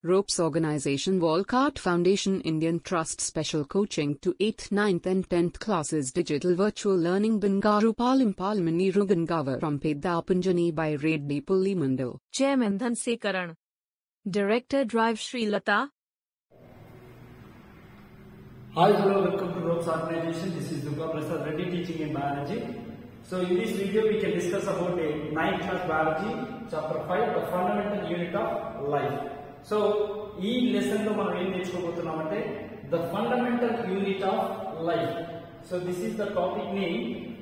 Ropes Organization Walcott Foundation Indian Trust Special Coaching to 8th, 9th and 10th classes Digital Virtual Learning Bangaru Palim Palmani Rugangavar from Pedapunjani by Reddy Pullimandal. Chairman Dhansekaran. Director Drive Sri Lata. Hi, hello, welcome to Ropes Organization. This is Durga Prasad Reddy teaching in biology. So in this video we can discuss about a 9th class biology, chapter 5, the fundamental unit of life. So ఈ lesson లో మనం ఏం నేర్చుకోబోతున్నామంటే the fundamental unit of life so this is the topic name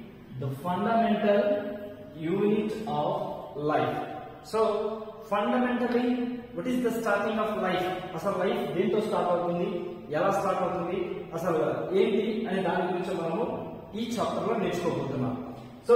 the fundamental unit of life so fundamentally what is the starting of life అసలు life దేంతో start అవుతుంది ఎలా start అవుతుంది అసలు ఏంటి అనే దాని గురించి మనము ఈ చాప్టర్ లో నేర్చుకోబోతున్నాం so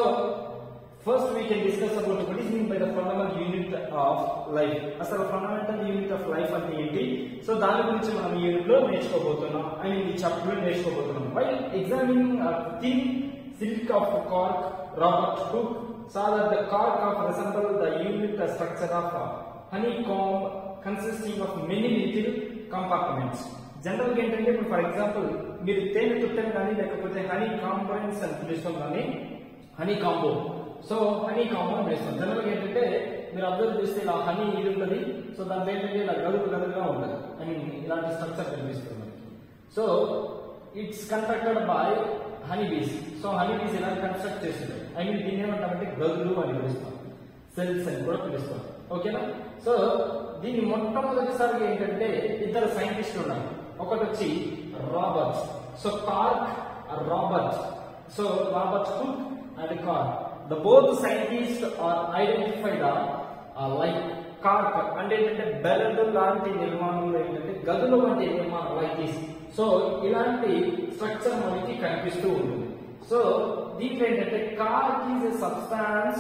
first we can discuss about what is mean by the fundamental unit of life అసలు ఫండమెంటల్ యూనిట్ ఆఫ్ లైఫ్ అంటే ఏంటి సో దాని గురించి మనం ఈ యూనిట్ లో నేర్చుకోబోతున్నాం ఐ మీన్ ఈ చాప్టర్ లో నేర్చుకోబోతున్నాం by examining thin slice of cork Robert Hooke saw that the cork of resemble the unit structure of honeycomb consisting of many little compartments. General గా ఏంటంటే ఇప్పుడు ఫర్ ఎగ్జాంపుల్ మీరు తేనె తుట్టని కానీ లేకపోతే హనీ కాంపోనెంట్స్ అని పిలుస్తాం కానీ honeycomb so honeycomb అని పిలుస్తాం జనరల్ గా ఏంటంటే మీరు అబ్జర్వ్ చేస్తే ఇలా హనీ ఇది ఉంటుంది సో దాని ఏంటంటే ఇలా గదులు గదులుగా ఉంటుంది ఐ మీన్ ఇలాంటి స్ట్రక్చర్ కనిపిస్తుంది మనకి so it's constructed by honey bees so honey bees ఇలా కన్స్ట్రక్ట్ చేస్తుంది ఐ మీన్ దీన్ని ఏమంటామంటే గదులు అని పిలుస్తాం సెల్స్ అని కూడా పిలుస్తాం ఓకేనా సో దీన్ని మొట్టమొదటిసారిగా ఏంటంటే ఇద్దరు సైంటిస్టులు ఉన్నారు ఒకటి వచ్చి Roberts so cork Robert so Robert Hooke and cork the both scientist are identify the like cork అంటే ఏంటంటే బెలడు లాంటి నిర్మాణంలో ఏంటంటే గదుల వంటి నిర్మాణం లైక్ దిస్ సో ఇలాంటి స్ట్రక్చర్ మనకి కనిపిస్తూ ఉంటుంది సో దీంట్లో ఏంటంటే cork is a substance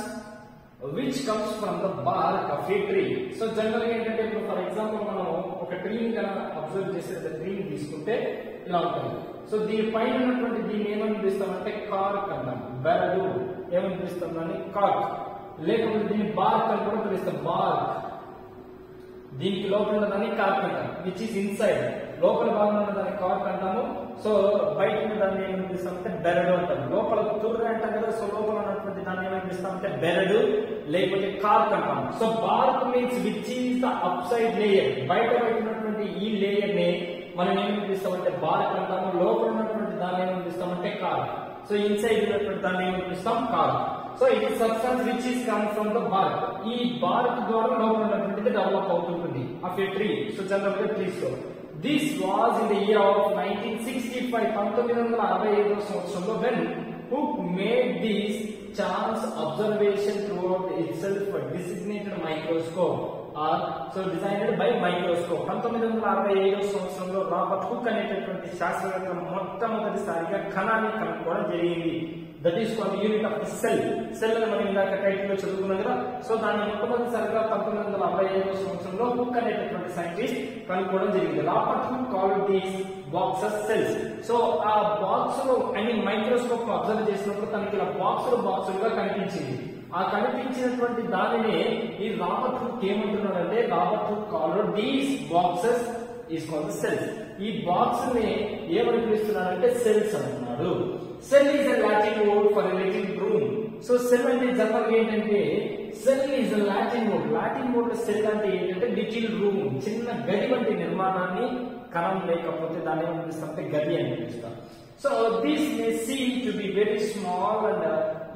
which comes from the bark of a tree so general గా ఏంటంటే ఇప్పుడు ఫర్ ఎగ్జాంపుల్ మనం ఒక ట్రీని కనుక అబ్జర్వ్ చేసే ట్రీని తీసుకుంటే ఇలా ఉంటుంది సో దీని పైన ఉన్నటువంటి దీన్ని ఏమని పిలుస్తామంటే కార్క్ అంటాం బెరడు ఏమని పిలుస్తాం దాన్ని కార్క్ లేకపోతే దీన్ని బార్క్ అని కూడా పిలుస్తాం బార్క్ దీనికి లోపల ఉన్నదాన్ని కార్క్ అంటాం విచ్ ఈస్ ఇన్సైడ్ లోపల భాగంలో ఉన్నదాన్ని కార్క్ అంటాము సో బయట ఉన్న దాన్ని ఏమని పిలుస్తామంటే బెరడు అంటాం లోపల తుర్ర అంటాం కదా సో లోపల ఉన్నటువంటి దాన్ని ఏమని పిలుస్తామంటే బెరడు లేకపోతే కార్క్ అంటాం so bark means which is the up side layer బయట బయట ఉన్నటువంటి ఈ లేయర్ ని మనం ఏమని పిలుస్తామంటే బార్క్ అంటాము లోపల ఉన్నటువంటి దాన్ని ఏమని పిలుస్తామంటే కార్క్ సో ఇన్సైడ్ ఉన్నటువంటి దాన్ని ఏమని పిలుస్తాం కార్క్ సో ఇది substance which is come from the bark ఈ బార్క్ ద్వారా లోపల ఉన్నటువంటిది డెవలప్ అవుతుంటుంది of a tree so general గా ట్రీస్ లో this was in the year of nineteen sixty five పంతొమ్మిది వందల అరవై ఐదో సంవత్సరంలో when Hooke made this chance observation throughout itself designated microscope or so designed by microscope పంతొమ్మిది వందల అరవై ఐదో సంవత్సరంలో రాబర్ట్ హుక్ అనేటటువంటి శాస్త్రవేత్త మొట్టమొదటిసారిగా కణాన్ని కనుక్కోవడం జరిగింది that is called unit of the cell cell అని మనం ఇందాక టైటిల్ లో చదువుకున్నాం కదా సో దాన్ని మొట్టమొదటిసారిగా పంతొమ్మిది వందల అరవై ఐదో సంవత్సరంలో హుక్ అనేటటువంటి సైంటిస్ట్ కనుక్కోవడం జరిగింది Robert Hooke called these boxes cells so ఆ బాక్స్ లో ఐ మీన్ మైక్రోస్కోప్ అబ్జర్వ్ చేసినప్పుడు తనకి ఇలా బాక్సులు బాక్సులుగా కనిపించింది ఆ కనిపించినటువంటి దానినే ఈ రాబర్ట్ హుక్ ఏమంటున్నాడంటే Robert Hooke called these boxes is called cells ఈ బాక్స్ ని ఏమని పిలుస్తున్నాడంటే సెల్స్ అంటున్నాడు cell is a Latin word for little room so cell అంటే జనరల్ ఏంటంటే cell is a Latin word Latin word cell అంటే ఏంటంటే లిటిల్ రూమ్ చిన్న గది వంటి నిర్మాణాన్ని కణం లేకపోతే దాన్ని ఏమని పిలుస్తామంటే గది అని పిలుస్తాం so this may see to be very small and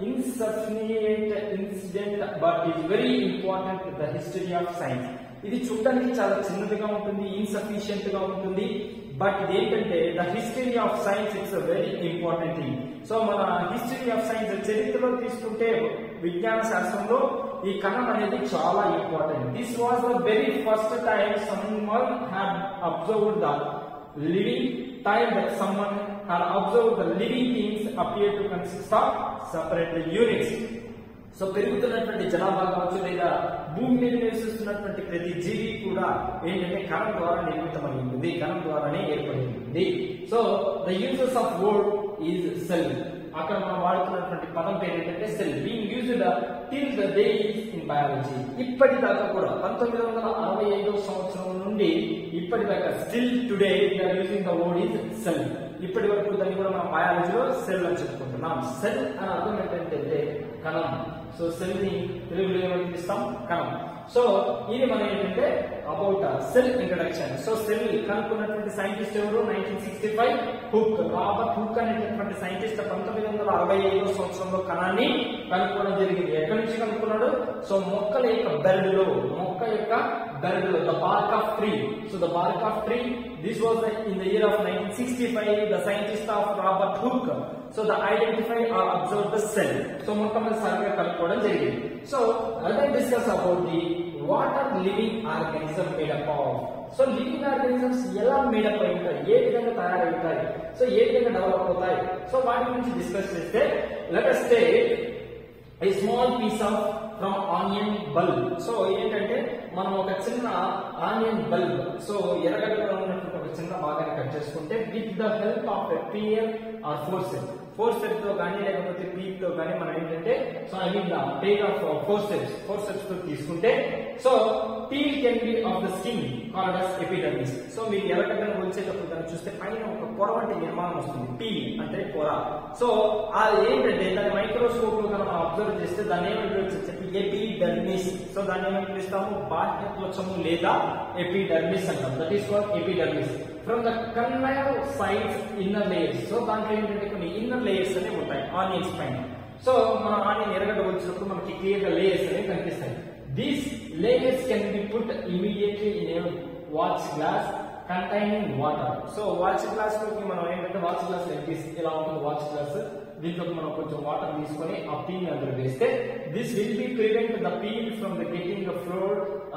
insignificant incident but is very important the history of science ఇది చూడడానికి చాలా చిన్నదిగా ఉంటుంది ఇన్సఫిషియంట్ గా ఉంటుంది బట్ ఇది ఏంటంటే the history of science it's very important thing so మన హిస్టరీ ఆఫ్ సైన్స్ చరిత్రలో తీసుకుంటే విజ్ఞాన శాస్త్రంలో ఈ కణం అనేది చాలా important this was the very first time someone had observed the living time that someone had observe the living things appear to consist of separate units so పెరుగుతున్నటువంటి జనాభా కావచ్చు లేదా భూమి మీద నివసిస్తున్నటువంటి ప్రతి జీవి కూడా ఏంటంటే కణం ద్వారా నిర్మితమై ఉంటుంది కణం ద్వారానే ఏర్పడి ఉంటుంది so the uses of word is cell అక్కడ మనం వాడుతున్నటువంటి పదం పేరు ఏంటంటే cell being used till the day in biology ఇప్పటిదాకా కూడా పంతొమ్మిది వందల అరవై ఐదో సంవత్సరం నుండి ఇప్పటిదాకా still today we are using the word is cell ఇప్పటి వరకు దాన్ని కూడా మనం బయాలజీలో సెల్ అని చెప్పుకుంటున్నాం సెల్ అని అర్థం ఏంటంటే కణం సో సెల్ ని తెలుగులో ఏమని పిలుస్తాం కణం సో ఇది మన ఏంటంటే about cell introduction so cell కనుక్కున్నటువంటి సైంటిస్ట్ ఎవరు nineteen sixty five Hooke Robert Hooke అనేటటువంటి సైంటిస్ట్ పంతొమ్మిది వందల అరవై ఐదో సంవత్సరంలో కణాన్ని కనుక్కోవడం జరిగింది ఎక్కడి నుంచి కనుక్కున్నాడు సో మొక్కల యొక్క బెరడులో మొక్క యొక్క బెరడులో the bark of tree so the bark of tree this was in the year of nineteen sixty five the scientist of Robert Hooke so the identify or observe the cell so మొట్టమొదటిసారిగా కనుక్కోవడం జరిగింది so అదే discuss about the what are living organism made up of so living organisms ఎలా made up అయి ఉంటాయి ఏ విధంగా తయారై ఉంటాయి సో ఏ విధంగా డెవలప్ అవుతాయి సో వాటి గురించి డిస్కస్ చేస్తే let us take a small piece of from onion bulb so ఏంటంటే మనం ఒక చిన్న ఆనియన్ బల్బ్ సో ఎర్రగడ్డలో ఉన్నటువంటి ఒక చిన్న భాగాన్ని కట్ చేసుకుంటే with the help of a pair or forces forcep తో కానీ లేకపోతే పీక్ తో కానీ మనం ఏంటంటే so I mean take of forceps forceps తో తీసుకుంటే so peel can be of the skin called as epidermis so మీరు ఎర్రగడ్డను వచ్చేటప్పుడు దాన్ని చూస్తే పైన ఒక పొర వంటి నిర్మాణం వస్తుంది పీల్ అంటే పొర సో అది ఏంటంటే దాని మైక్రోస్కోప్ లో మనం అబ్జర్వ్ చేస్తే దాన్ని ఏమంటే చెప్పి ఎపిడర్మిస్ సో దాన్ని ఏమని పిలుస్తాము బాహ్య త్వచము లేదా ఎపిడర్మిస్ అంటాం that is called epidermis from the concave sides inner layers so దాంట్లో ఏంటంటే కొన్ని ఇన్నర్ లేయర్స్ అనేవి ఉంటాయి ఆనియన్స్ పైన సో మన ఆనియన్ ఎరగడ్డ వచ్చినప్పుడు మనకి క్లియర్ గా లేయర్స్ అనేవి కనిపిస్తాయి these layers can be put immediately in a watch glass containing water so watch glass లోకి మనం ఏంటంటే వాచ్ గ్లాస్ ఇలా ఉంటుంది వాచ్ గ్లాస్ దీంట్లో మనం కొంచెం వాటర్ తీసుకొని ఆ పీల్ అందులో వేస్తే this will be prevent the peel from the getting the floor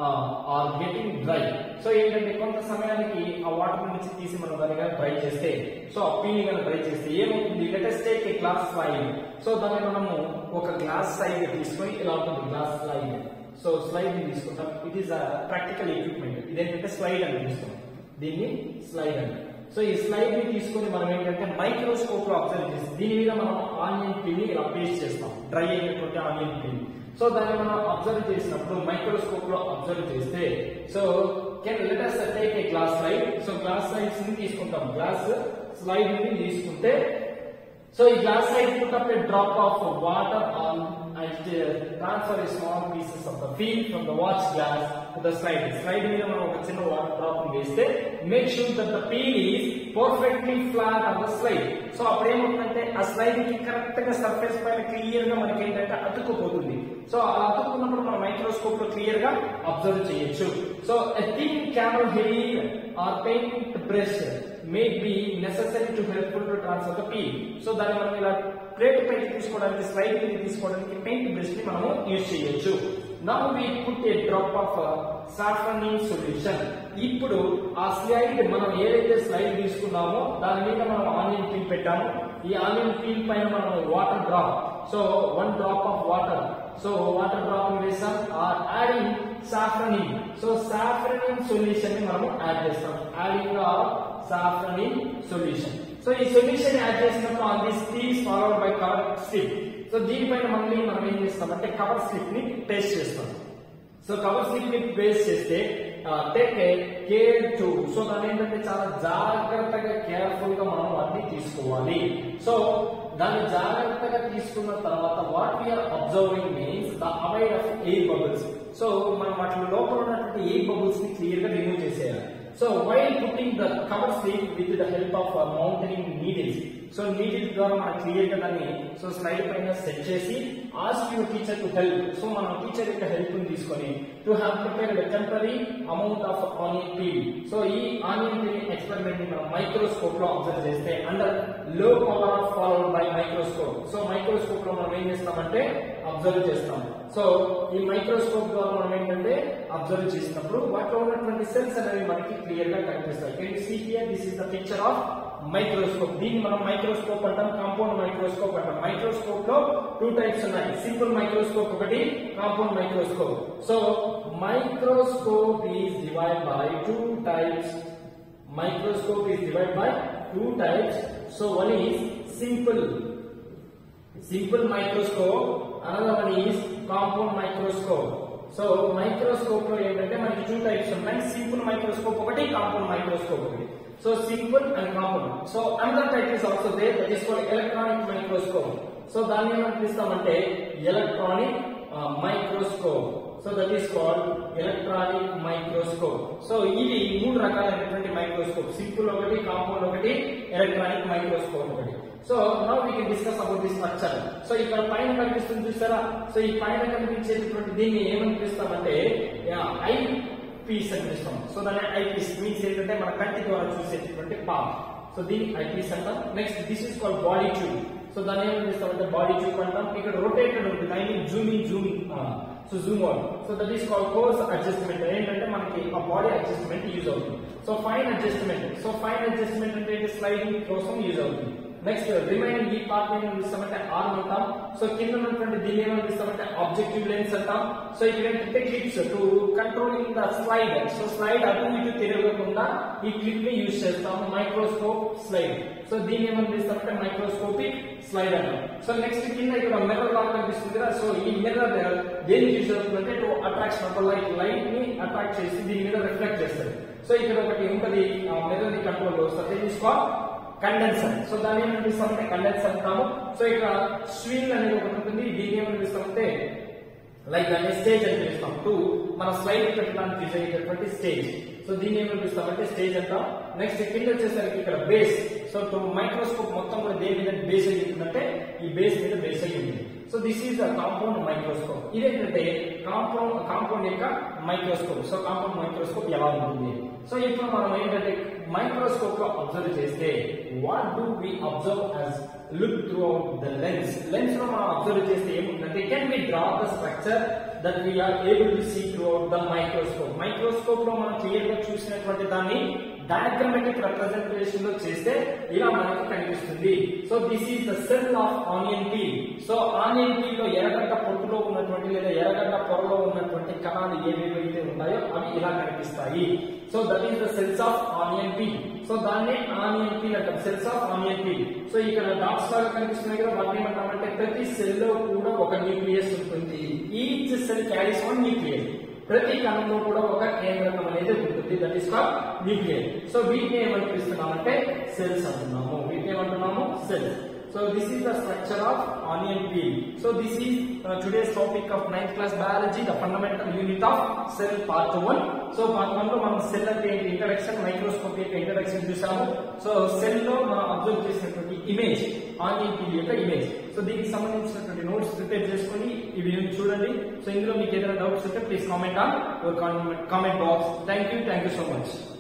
or getting dry so ఏంటంటే కొంత సమయానికి ఆ వాటర్ నుంచి తీసి మనం దాన్ని కానీ డ్రై చేస్తే సో ఆ పీల్ కానీ డ్రై చేస్తే ఏమవుతుంది let us take a glass slide so దాన్ని మనము ఒక గ్లాస్ సైడ్ తీసుకొని ఇలా ఉంటుంది గ్లాస్ స్లైడ్ సో స్లైడ్ ని తీసుకుంటాం ఇట్ ఈస్ ప్రాక్టికల్ ఎక్విప్మెంట్ ఇదేంటంటే స్లైడ్ అని పిలుస్తాం దీన్ని స్లైడ్ అని సో ఈ స్లైడ్ ని తీసుకొని మనం ఏంటంటే మైక్రోస్కోప్ లో అబ్జర్వ్ చేసి దీని మీద మనం ఆనియన్ పీల్ ని ఇలా పేస్ట్ చేస్తాం డ్రై అయినటువంటి ఆనియన్ పీల్ సో దాన్ని మనం అబ్జర్వ్ చేసినప్పుడు మైక్రోస్కోప్ లో అబ్జర్వ్ చేస్తే so can let us take a glass slide so glass slides ని తీసుకుంటాం గ్లాస్ స్లైడ్ ని తీసుకుంటే సో ఈ glass side put up a drop of water on and uh, transfer a small pieces of the peel from the watch glass to the slide. Slide మీద మనం ఒక చిన్న water drop వేస్తే make sure that the peel is perfectly flat on the slide so అప్పుడు ఏమవుతుందంటే ఆ slide కి correct గా సర్ఫేస్ పైన క్లియర్ గా మనకి ఏంటంటే అతుక్కుపోతుంది సో అలా అతుక్కున్నప్పుడు మనం మైక్రోస్కోప్ లో క్లియర్ గా అబ్జర్వ్ చేయొచ్చు so a thin camel hair or paint brush may be necessary to helpful to transfer the peel so దాన్ని మనం ఇలా ప్లేట్ పైకి తీసుకోవడానికి స్లైడ్ పైకి తీసుకోవడానికి పెయింట్ బ్రష్ ని మనము యూజ్ చేయొచ్చు now we put a drop of safranin solution ఇప్పుడు ఆ స్లైడ్ మనం ఏదైతే స్లైడ్ తీసుకున్నామో దాని మీద మనం ఆనియన్ పీల్ పెట్టాము ఈ ఆనియన్ పీల్ పైన మనం water drop so one drop of water so water drop వేసాం are adding safranin so safranin solution ని మనం యాడ్ చేస్తాం యాడింగ్ సాఫ్రనిన్ సొల్యూషన్ సో ఈ సొల్యూషన్ యాడ్ చేసినప్పుడు on this please followed by cover slip so దీనిపైన మళ్ళీ మనం ఏం చేస్తామంటే కవర్ స్లిప్ ని పేస్ట్ చేస్తాం సో కవర్ స్లిప్ ని పేస్ట్ చేస్తే టేక్ కేర్ టు సో దాని ఏంటంటే చాలా జాగ్రత్తగా కేర్ఫుల్ గా మనం వాటిని తీసుకోవాలి సో దాన్ని జాగ్రత్తగా తీసుకున్న తర్వాత what we are observing means the avoid of air bubbles so మనం వాటి లోపల ఉన్నటువంటి ఎయిర్ బబుల్స్ ని క్లియర్ గా రిమూవ్ చేసేయాలి so while putting the cover sleep with the help of mounting needles so needles ద్వారా మనం క్లియర్ గా దాన్ని సో స్లైడ్ పైన సెట్ చేసి ask your teacher to help so మనం టీచర్ యొక్క హెల్ప్ ని తీసుకొని to have prepared temporary amount of onion peel so ఈ ఆనియన్ పీల్ ఎక్స్పెరిమెంట్ ని మనం మైక్రోస్కోప్ లో అబ్జర్వ్ చేస్తే under low power of followed by microscope so microscope లో మనం ఏం చేస్తామంటే అబ్జర్వ్ చేస్తాం సో ఈ మైక్రోస్కోప్ ద్వారా మనం ఏంటంటే అబ్జర్వ్ చేసినప్పుడు వాటిలో ఉన్నటువంటి సెల్స్ అనేవి మనకి క్లియర్ గా కనిపిస్తాయి can see here this is the picture of microscope దీన్ని మనం మైక్రోస్కోప్ అంటాం కాంపౌండ్ మైక్రోస్కోప్ అంటాం మైక్రోస్కోప్ లో టూ టైప్స్ ఉన్నాయి సింపుల్ మైక్రోస్కోప్ ఒకటి compound microscope so microscope is divide by two types microscope is divide by two types so one is simple simple microscope another one is compound microscope so microscope లో ఏంటంటే మనకి two types ఉన్నాయి simple microscope ఒకటి compound microscope ఒకటి so simple and compound so another type is also there that is called electronic microscope so దాన్ని ఏమని పిలుస్తామంటే electronic microscope so that is called electronic microscope so ఇది మూడు రకాలైనటువంటి microscope simple ఒకటి compound ఒకటి ఎలక్ట్రానిక్ మైక్రోస్కోప్ ఒకటి so now we can discuss about the structure so ఇక్కడ పైన కనిపిస్తుంది చూసారా సో ఈ పైన కనిపించేటటువంటి దీన్ని ఏమని పిలుస్తామంటే ఐ పీస్ అని పిలుస్తాం సో దాన్ని ఐ పీస్ మీన్స్ ఏంటంటే మన కంటి ద్వారా చూసేటటువంటి పార్ట్ సో దీన్ని ఐ పీస్ అంటాం next this is called body tube so దాన్ని ఏమని పిలుస్తామంటే బాడీ ట్యూబ్ అంటాం ఇక్కడ రొటేటెడ్ ఉంటుంది I mean zooming zooming so zoom out so that is called coarse adjustment ఏంటంటే మనకి ఆ బాడీ అడ్జస్ట్మెంట్ యూజ్ అవుతుంది so fine adjustment so fine adjustment అంటే స్లైడింగ్ కోసం యూజ్ అవుతుంది నెక్స్ట్ రిమైనింగ్ ఈ పార్ట్ ఏమని పిలుస్తామంటే ఆర్మ్ అంటాం సో కింద ఉన్నటువంటి దీన్ని ఏమని పిలుస్తామంటే ఆబ్జెక్టివ్ లెన్స్ అంటాం సో ఇక్కడ ఏంటంటే clips to controlling the slide so slide అటు ఇటు తిరగకుండా ఈ క్లిప్ ని యూజ్ చేస్తాం మైక్రోస్కోప్ స్లైడ్ సో దీన్ని ఏమని పిలుస్తామంటే మైక్రోస్కోపిక్ స్లైడ్ అంటాం సో నెక్స్ట్ కింద ఇక్కడ మిర్రర్ లాగా కనిపిస్తుంది కదా సో ఈ మిర్రర్ దేనికి యూజ్ అవుతుందంటే to attraction of light light ని అట్రాక్ట్ చేసి దీని మీద రిఫ్లెక్ట్ చేస్తుంది సో ఇక్కడ ఒకటి ఉంటది మిర్రర్ ని control so that is call condenser so దాన్ని ఏమని పిలుస్తామంటే కండెన్సర్ అంటాము సో ఇక్కడ స్వింగ్ అనేది ఒకటి ఉంటుంది దీన్ని ఏమని పిలుస్తామంటే లైక్ అంటే స్టేజ్ అని పిలుస్తాం టూ మన స్లైడ్ పెట్టడానికి యూజ్ అయ్యేటటువంటి స్టేజ్ సో దీన్ని ఏమని పిలుస్తామంటే స్టేజ్ అంటాం నెక్స్ట్ కింద వచ్చేసరికి ఇక్కడ బేస్ సో మైక్రోస్కోప్ మొత్తం కూడా దేని మీద బేస్ అయ్యి ఉంటుందంటే ఈ బేస్ మీద బేస్ అయ్యి ఉంటుంది so this is the compound microscope ఇదేంటంటే కాంపౌండ్ కాంపౌండ్ యొక్క మైక్రోస్కోప్ సో కాంపౌండ్ మైక్రోస్కోప్ ఎలా ఉంటుంది సో ఇప్పుడు మనం ఏంటంటే మైక్రోస్కోప్ లో అబ్జర్వ్ చేస్తే what do we observe as look throughout the lens lens లో మనం అబ్జర్వ్ చేస్తే ఏముంటుందంటే can we draw the structure that we are able to see throughout the microscope microscope లో మనం క్లియర్ గా చూసినటువంటి దాన్ని డయాగ్రమెటిక్ రిప్రజెంటేషన్ లో చేస్తే ఇలా మనకు కనిపిస్తుంది so this is the cell of onion peel so onion peel లో ఎర్రగడ్డ పొట్టులో ఉన్నటువంటి లేదా ఎర్రగడ్డ పొరలో ఉన్నటువంటి కణాలు ఏవేవి అయితే ఉంటాయో అవి ఇలా కనిపిస్తాయి so that is the cells of onion peel so దాన్నే ఆనియన్ పీల్ అంటాం cells of onion peel so ఇక్కడ డాట్స్ లాగా కనిపిస్తున్నాయి కదా వాటిని ఏమంటామంటే ప్రతి సెల్ లో కూడా ఒక న్యూక్లియస్ ఉంటుంది each cell carries one nucleus ప్రతి కణంలో కూడా ఒక కేంద్రకం అనేది ఉంటుంది that is call nuclear so వీటిని ఏమని పిలుస్తున్నామంటే సెల్స్ అంటున్నాము వీటిని ఏమంటున్నాము cells so this is the structure of onion peel so this is today's topic of ninth class biology the fundamental unit of cell part one so part one లో మనం cell అంటే ఏంటి ఇంట్రడక్షన్ మైక్రోస్కోప్ యొక్క introduction చూసాము so cell లో మనం observe చేసినటువంటి image onion peel యొక్క ఇమేజ్ సో దీనికి సంబంధించినటువంటి నోట్స్ ప్రిపేర్ చేసుకొని ఈ వీడియోని చూడండి సో ఇందులో మీకు ఏదైనా డౌట్స్ ఉంటే please comment on your comment box thank you thank you so much